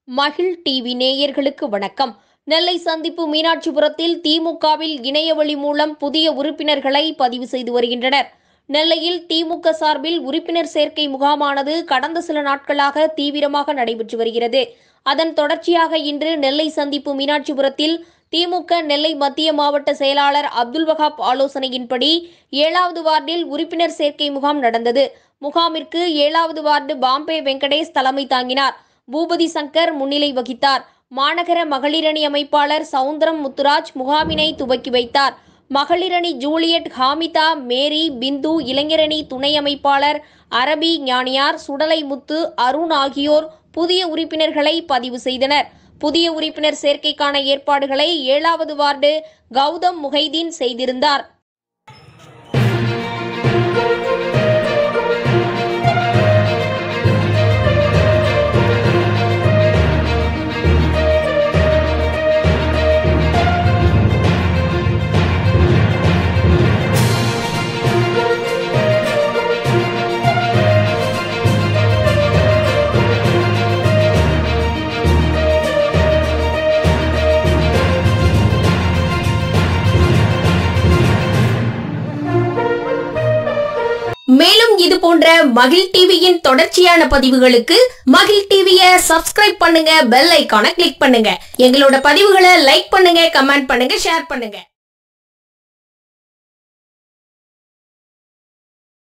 மகிழ் டிவி நேயர்களுக்கு வணக்கம் நெல்லை சந்திப்பு மீனாட்சிபுரத்தில் திமுகவில் இணைய வழி மூலம் புதிய உறுப்பினர்களை பதிவு செய்து வருகின்றனர் நெல்லையில் திமுக சார்பில் உறுப்பினர் சேர்க்கை முகாமானது கடந்த சில நாட்களாக தீவிரமாக நடைபெற்று வருகிறது அதன் தொடர்ச்சியாக இன்று நெல்லை சந்திப்பு மீனாட்சிபுரத்தில் திமுக நெல்லை மத்திய மாவட்ட செயலாளர் அப்துல் வகாப் ஆலோசனையின்படி ஏழாவது வார்டில் உறுப்பினர் சேர்க்கை முகாம் நடந்தது முகாமிற்கு ஏழாவது வார்டு பாம்பே வெங்கடேஷ் தலைமை தாங்கினார் பூபதி சங்கர் முன்னிலை வகித்தார் மாநகர மகளிரணி அமைப்பாளர் சவுந்தரம் முத்துராஜ் முகாமினை துவக்கி வைத்தார் மகளிரணி ஜூலியட் ஹாமிதா மேரி பிந்து இளைஞரணி துணை அமைப்பாளர் அரபி ஞானியார் சுடலை முத்து அருண் ஆகியோர் புதிய உறுப்பினர்களை பதிவு செய்தனர் புதிய உறுப்பினர் சேர்க்கைக்கான ஏற்பாடுகளை ஏழாவது வார்டு கௌதம் முகைதீன் செய்திருந்தார் மேலும் இது போன்ற மகிழ் டிவியின் தொடர்ச்சியான பதிவுகளுக்கு மகிழ் டிவியை சப்ஸ்கிரைப் பண்ணுங்க பெல் ஐகானை கிளிக் பண்ணுங்க எங்களோட பதிவுகளை லைக் பண்ணுங்க கமெண்ட் பண்ணுங்க ஷேர் பண்ணுங்க